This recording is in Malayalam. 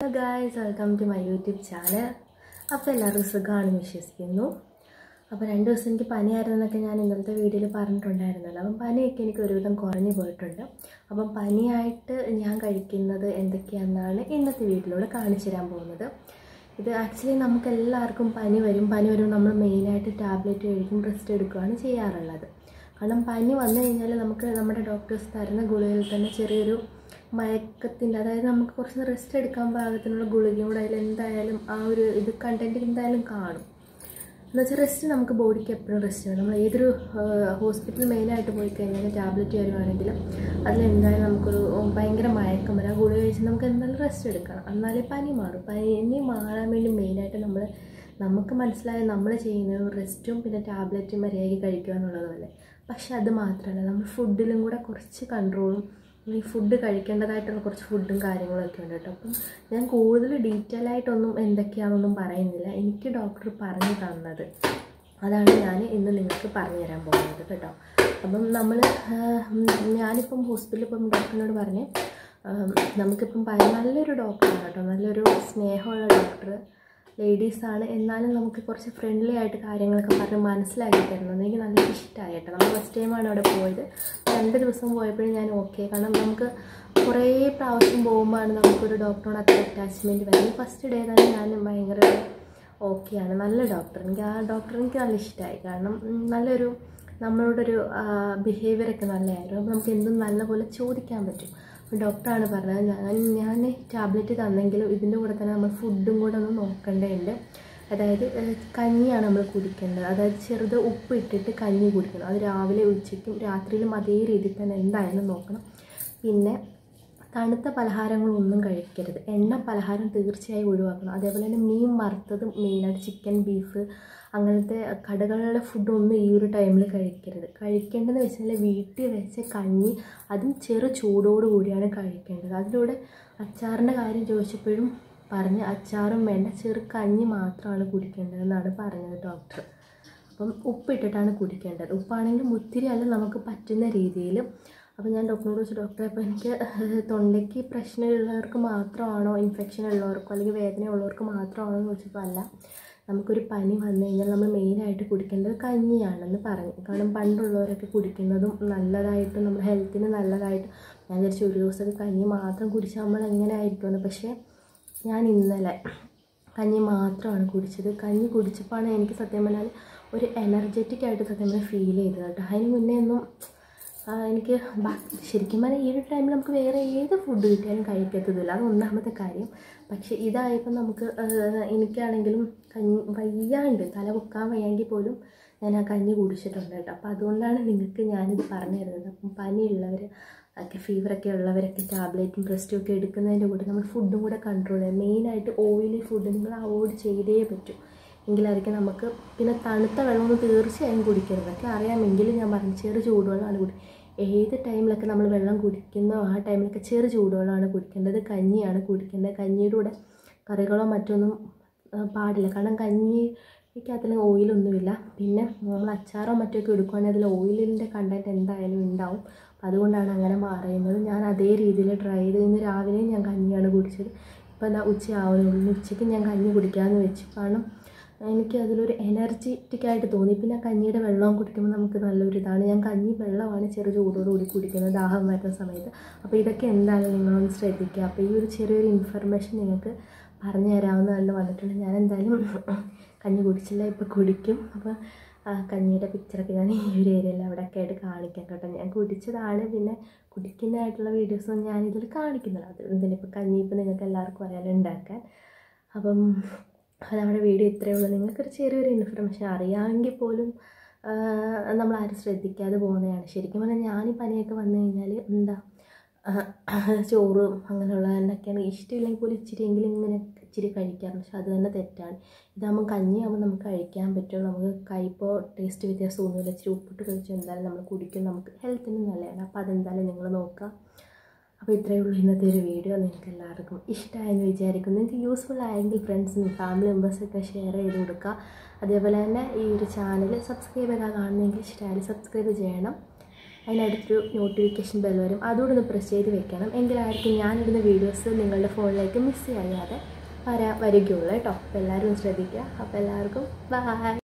hello guys welcome to my YouTube channel അപ്പോൾ എല്ലാവർക്കും സുഖമാണെന്ന് വിശ്വസിക്കുന്നു അപ്പോൾ രണ്ട് ദിവസം എനിക്ക് പനിയായിരുന്നെന്നൊക്കെ ഞാൻ ഇന്നലത്തെ വീഡിയോയിൽ പറഞ്ഞിട്ടുണ്ടായിരുന്നല്ലോ അപ്പം പനിയൊക്കെ എനിക്ക് ഒരുവിധം കുറഞ്ഞു പോയിട്ടുണ്ട് അപ്പം പനിയായിട്ട് ഞാൻ കഴിക്കുന്നത് എന്തൊക്കെയാണെന്നാണ് ഇന്നത്തെ വീഡിയോയിലൂടെ കാണിച്ചു തരാൻ പോകുന്നത് ഇത് ആക്ച്വലി നമുക്ക് എല്ലാവർക്കും പനി വരും പനി വരുമ്പോൾ നമ്മൾ മെയിനായിട്ട് ടാബ്ലറ്റ് കഴിക്കും റെസ്റ്റ് എടുക്കുകയാണ് ചെയ്യാറുള്ളത് കാരണം പനി വന്നു കഴിഞ്ഞാൽ നമുക്ക് നമ്മുടെ ഡോക്ടേഴ്സ് തരുന്ന ഗുളികയിൽ തന്നെ ചെറിയൊരു മയക്കത്തിൻ്റെ അതായത് നമുക്ക് കുറച്ച് റെസ്റ്റ് എടുക്കാൻ പാകത്തിനുള്ള ഗുളികയും കൂടെ അതിൽ എന്തായാലും ആ ഒരു ഇത് കണ്ടൻറ്റ് എന്തായാലും കാണും എന്നുവെച്ചാൽ റെസ്റ്റ് നമുക്ക് ബോഡിക്ക് എപ്പോഴും റെസ്റ്റ് വേണം നമ്മൾ ഏതൊരു ഹോസ്പിറ്റൽ മെയിനായിട്ട് പോയി കഴിഞ്ഞാൽ ടാബ്ലറ്റ് വരുവാണെങ്കിലും അതിലെന്തായാലും നമുക്കൊരു ഭയങ്കര മയക്കം വരാം ഗുളിക കഴിച്ച് നമുക്ക് എന്തായാലും റെസ്റ്റ് എടുക്കണം എന്നാലേ പനി മാറും പനി മാറാൻ വേണ്ടി മെയിനായിട്ട് നമ്മൾ നമുക്ക് മനസ്സിലായ നമ്മൾ ചെയ്യുന്നത് റെസ്റ്റും പിന്നെ ടാബ്ലറ്റും മര്യാദയ്ക്ക് കഴിക്കുക എന്നുള്ളതല്ലേ പക്ഷെ അത് മാത്രമല്ല നമ്മൾ ഫുഡിലും കൂടെ കുറച്ച് കൺട്രോളും ഈ ഫുഡ് കഴിക്കേണ്ടതായിട്ടുള്ള കുറച്ച് ഫുഡും കാര്യങ്ങളൊക്കെ ഉണ്ട് കേട്ടോ അപ്പം ഞാൻ കൂടുതൽ ഡീറ്റെയിൽ ആയിട്ടൊന്നും എന്തൊക്കെയാണെന്നൊന്നും പറയുന്നില്ല എനിക്ക് ഡോക്ടർ പറഞ്ഞു തന്നത് അതാണ് ഞാൻ ഇന്ന് നിങ്ങൾക്ക് പറഞ്ഞു തരാൻ പോകുന്നത് കേട്ടോ അപ്പം നമ്മൾ ഞാനിപ്പം ഹോസ്പിറ്റലിൽ ഇപ്പം ഡോക്ടറിനോട് പറഞ്ഞ് നമുക്കിപ്പം പ- നല്ലൊരു ഡോക്ടറാണ് കേട്ടോ നല്ലൊരു സ്നേഹമുള്ള ഡോക്ടർ ലേഡീസാണ് എന്നാലും നമുക്ക് കുറച്ച് ഫ്രണ്ട്ലി ആയിട്ട് കാര്യങ്ങളൊക്കെ പറഞ്ഞ് മനസ്സിലാക്കി തരുന്നത് എനിക്ക് നല്ല ഇഷ്ടമായി കേട്ടോ നമ്മൾ ഫസ്റ്റ് ടൈമാണ് അവിടെ പോയത് രണ്ട് ദിവസം പോയപ്പോഴും ഞാൻ ഓക്കെ കാരണം നമുക്ക് കുറേ പ്രാവശ്യം പോകുമ്പോഴാണ് നമുക്കൊരു ഡോക്ടറോട് അത്ര അറ്റാച്ച്മെൻറ്റ് വരുന്നത് ഫസ്റ്റ് ഡേ തന്നെ ഞാൻ ഭയങ്കര ഓക്കെയാണ് നല്ല ഡോക്ടർ എനിക്ക് ആ ഡോക്ടർ എനിക്ക് നല്ല ഇഷ്ടമായി കാരണം ഉം, നല്ലൊരു നമ്മളോടൊരു ബിഹേവിയറൊക്കെ നല്ലതായിരുന്നു അപ്പോൾ നമുക്ക് എന്തും നല്ലപോലെ ചോദിക്കാൻ പറ്റും അപ്പോൾ ഡോക്ടറാണ് പറഞ്ഞത് ഞാൻ ഞാൻ ടാബ്ലറ്റ് തന്നെങ്കിലും ഇതിൻ്റെ കൂടെ തന്നെ നമ്മൾ ഫുഡും കൂടെ ഒന്ന് നോക്കേണ്ടതുണ്ട് അതായത് ഏഹ്, കഞ്ഞിയാണ് നമ്മൾ കുടിക്കേണ്ടത് അതായത് ചെറുത് ഉപ്പ് ഇട്ടിട്ട് കഞ്ഞി കുടിക്കണം അത് രാവിലെ ഉച്ചയ്ക്കും രാത്രിയിലും അതേ രീതിയിൽ തന്നെ എന്തായാലും നോക്കണം പിന്നെ തണുത്ത പലഹാരങ്ങളൊന്നും കഴിക്കരുത് എണ്ണ പലഹാരം തീർച്ചയായും ഒഴിവാക്കണം അതേപോലെ തന്നെ മീൻ വറുത്തതും മെയിനായിട്ട് ചിക്കൻ ബീഫ് അങ്ങനത്തെ കടകളിലെ ഫുഡൊന്നും ഈ ഒരു ടൈമിൽ കഴിക്കരുത് കഴിക്കേണ്ടതെന്ന് വെച്ചാൽ വീട്ടിൽ വെച്ച കഞ്ഞി അതും ചെറു ചൂടോട് കൂടിയാണ് കഴിക്കേണ്ടത് അതിലൂടെ അച്ചാറിൻ്റെ കാര്യം ചോദിച്ചപ്പോഴും പറഞ്ഞ് അച്ചാറും വേണ്ട ചെറു കഞ്ഞി മാത്രമാണ് കുടിക്കേണ്ടതെന്നാണ് പറഞ്ഞത് ഡോക്ടർ അപ്പം ഉപ്പിട്ടിട്ടാണ് കുടിക്കേണ്ടത് ഉപ്പാണെങ്കിൽ ഒത്തിരി അല്ല നമുക്ക് പറ്റുന്ന രീതിയിൽ അപ്പോൾ ഞാൻ ഡോക്ടറിനോട് ചോദിച്ചു ഡോക്ടറെ അപ്പോൾ എനിക്ക് തൊണ്ടയ്ക്ക് പ്രശ്നമുള്ളവർക്ക് മാത്രമാണോ ഇൻഫെക്ഷൻ ഉള്ളവർക്കോ അല്ലെങ്കിൽ വേദന ഉള്ളവർക്ക് മാത്രമാണോ എന്ന് ചോദിച്ചപ്പോൾ അല്ല നമുക്കൊരു പനി വന്നു കഴിഞ്ഞാൽ നമ്മൾ മെയിനായിട്ട് കുടിക്കേണ്ടത് കഞ്ഞിയാണെന്ന് പറഞ്ഞു കാരണം പണ്ടുള്ളവരൊക്കെ കുടിക്കുന്നതും നല്ലതായിട്ട് നമ്മുടെ ഹെൽത്തിന് നല്ലതായിട്ട് ഞാൻ വിചാരിച്ചു ഒരു ദിവസമൊക്കെ കഞ്ഞി മാത്രം കുടിച്ചാൽ നമ്മൾ എങ്ങനെ ആയിരിക്കുമെന്ന് പക്ഷേ ഞാൻ ഇന്നലെ കഞ്ഞി മാത്രമാണ് കുടിച്ചത് കഞ്ഞി കുടിച്ചപ്പോഴാണ് എനിക്ക് സത്യം പറഞ്ഞാൽ ഒരു എനർജറ്റിക് ആയിട്ട് സത്യം പറഞ്ഞാൽ ഫീൽ ചെയ്തത് കേട്ടോ അതിന് മുന്നേ ഒന്നും ആ, എനിക്ക് ബാ- ശരിക്കും പറഞ്ഞാൽ ഈ ഒരു ടൈമിൽ നമുക്ക് വേറെ ഏത് ഫുഡ് കിട്ടിയാലും കഴിക്കത്തതില്ല അത് ഒന്നാമത്തെ കാര്യം പക്ഷേ ഇതായപ്പോൾ നമുക്ക് ആ, എനിക്കാണെങ്കിലും കഞ്ഞി വയ്യാണ്ട് തല പൊക്കാൻ വയ്യെങ്കിൽ പോലും ഞാൻ ആ കഞ്ഞി കുടിച്ചിട്ടുണ്ട് കേട്ടോ അപ്പോൾ അതുകൊണ്ടാണ് നിങ്ങൾക്ക് ഞാനിത് പറഞ്ഞു തരുന്നത് അപ്പം പനിയുള്ളവർ ഒക്കെ ഫീവറൊക്കെ ഉള്ളവരൊക്കെ ടാബ്ലറ്റും റെസ്റ്റും ഒക്കെ എടുക്കുന്നതിൻ്റെ കൂടെ നമ്മൾ ഫുഡും കൂടെ കൺട്രോൾ ചെയ്യാം മെയിനായിട്ട് ഓയിലി ഫുഡ് നിങ്ങൾ അവോയ്ഡ് ചെയ്തേ പറ്റൂ എങ്കിലായിരിക്കും നമുക്ക് പിന്നെ തണുത്ത വെള്ളമൊന്നും തീർച്ചയായും കുടിക്കരുത് ഒക്കെ അറിയാമെങ്കിലും ഞാൻ പറഞ്ഞു ചെറു ചൂടുവെള്ളമാണ് കുടി ഏത് ടൈമിലൊക്കെ നമ്മൾ വെള്ളം കുടിക്കുന്നോ ആ ടൈമിലൊക്കെ ചെറു ചൂടുവെള്ളമാണ് കുടിക്കേണ്ടത് കഞ്ഞിയാണ് കുടിക്കേണ്ടത് കഞ്ഞിയുടെ കൂടെ കറികളോ മറ്റൊന്നും ആ, പാടില്ല കാരണം കഞ്ഞിക്കകത്തിൽ ഓയിലൊന്നുമില്ല പിന്നെ നമ്മൾ അച്ചാറോ മറ്റൊക്കെ എടുക്കുകയാണെങ്കിൽ അതിൽ ഓയിലിൻ്റെ കണ്ടൻറ്റ് എന്തായാലും ഉണ്ടാവും അപ്പം അതുകൊണ്ടാണ് അങ്ങനെ പറയുന്നത് ഞാൻ അതേ രീതിയിൽ ട്രൈ ചെയ്ത് ഇന്ന് രാവിലെയും ഞാൻ കഞ്ഞിയാണ് കുടിച്ചത് ഇപ്പോൾ എന്താ ഉച്ച ആവുന്നുള്ളൂ ഉച്ചയ്ക്ക് ഞാൻ കഞ്ഞി കുടിക്കാമെന്ന് വെച്ചു കാരണം എനിക്ക് അതിലൊരു എനർജറ്റിക് ആയിട്ട് തോന്നി പിന്നെ കഞ്ഞിയുടെ വെള്ളം കുടിക്കുമ്പോൾ നമുക്ക് നല്ലൊരു ഇതാണ് ഞാൻ കഞ്ഞി വെള്ളമാണ് ചെറു ചൂടോടുകൂടി കുടിക്കുന്നത് ദാഹം വരുന്ന സമയത്ത് അപ്പോൾ ഇതൊക്കെ എന്തായാലും നിങ്ങളൊന്ന് ശ്രദ്ധിക്കുക അപ്പോൾ ഈ ഒരു ചെറിയൊരു ഇൻഫർമേഷൻ നിങ്ങൾക്ക് പറഞ്ഞു തരാവുന്നതാണ് വന്നിട്ടുണ്ട് ഞാൻ എന്തായാലും കഞ്ഞി കുടിച്ചില്ല ഇപ്പോൾ കുടിക്കും അപ്പോൾ ആ കഞ്ഞിയുടെ പിക്ചറൊക്കെ ഞാൻ ഈ ഒരു ഏരിയയിൽ അവിടെയൊക്കെ ആയിട്ട് കാണിക്കാം കേട്ടോ ഞാൻ കുടിച്ചതാണ് പിന്നെ കുടിക്കുന്നതായിട്ടുള്ള വീഡിയോസൊന്നും ഞാനിതിൽ കാണിക്കുന്നില്ല അത് ഇതിനിപ്പോൾ കഞ്ഞി ഇപ്പോൾ നിങ്ങൾക്ക് എല്ലാവർക്കും അറിയാലോ ഉണ്ടാക്കാൻ അപ്പം അത് നമ്മുടെ വീഡിയോ ഇത്രയേ ഉള്ളൂ നിങ്ങൾക്കൊരു ചെറിയൊരു ഇൻഫർമേഷൻ അറിയാമെങ്കിൽ പോലും നമ്മൾ ആരും ശ്രദ്ധിക്കാതെ പോകുന്നതാണ് ശരിക്കും പറഞ്ഞാൽ ഞാൻ ഈ പനിയൊക്കെ വന്നു കഴിഞ്ഞാൽ എന്താ ചോറും അങ്ങനെയുള്ള എന്നൊക്കെയാണ് ഇഷ്ടമില്ലെങ്കിൽ പോലും ഇച്ചിരിയെങ്കിലും ഇങ്ങനെ ഇച്ചിരി കഴിക്കാറുണ്ട് പക്ഷെ അത് തന്നെ തെറ്റാണ് ഇതാകുമ്പോൾ കഞ്ഞിയാകുമ്പോൾ നമുക്ക് കഴിക്കാൻ പറ്റും നമുക്ക് കയ്പോ ടേസ്റ്റ് വ്യത്യാസമൊന്നുമില്ല ഇച്ചിരി ഉപ്പിട്ട് കഴിച്ചാൽ എന്തായാലും നമ്മൾ കുടിക്കും നമുക്ക് ഹെൽത്തിന് നല്ലതാണ് അപ്പോൾ അതെന്തായാലും നിങ്ങൾ നോക്കുക അപ്പോൾ ഇത്രയേ ഉള്ളൂ ഇന്നത്തെ ഒരു വീഡിയോ നിങ്ങൾക്ക് എല്ലാവർക്കും ഇഷ്ടമായെന്ന് വിചാരിക്കുന്നു നിങ്ങൾക്ക് യൂസ്ഫുൾ ആയെങ്കിൽ ഫ്രണ്ട്സിനും ഫാമിലി മെമ്പേഴ്സൊക്കെ ഷെയർ ചെയ്ത് കൊടുക്കുക അതേപോലെ തന്നെ ഈ ഒരു ചാനൽ സബ്സ്ക്രൈബ് ചെയ്താൽ കാണുന്നെങ്കിൽ ഇഷ്ടമായാലും സബ്സ്ക്രൈബ് ചെയ്യണം അതിനടുത്തൊരു നോട്ടിഫിക്കേഷൻ ബെൽ വരും അതുകൂടെ ഒന്ന് പ്രസ് ചെയ്ത് വെക്കണം എങ്കിലായിരിക്കും ഞാനിടുന്ന വീഡിയോസ് നിങ്ങളുടെ ഫോണിലേക്ക് മിസ് ചെയ്യാതെ വരാ വരികയുള്ളൂ കേട്ടോ അപ്പോൾ എല്ലാവരും ഒന്ന് ശ്രദ്ധിക്കുക അപ്പോൾ എല്ലാവർക്കും ബൈ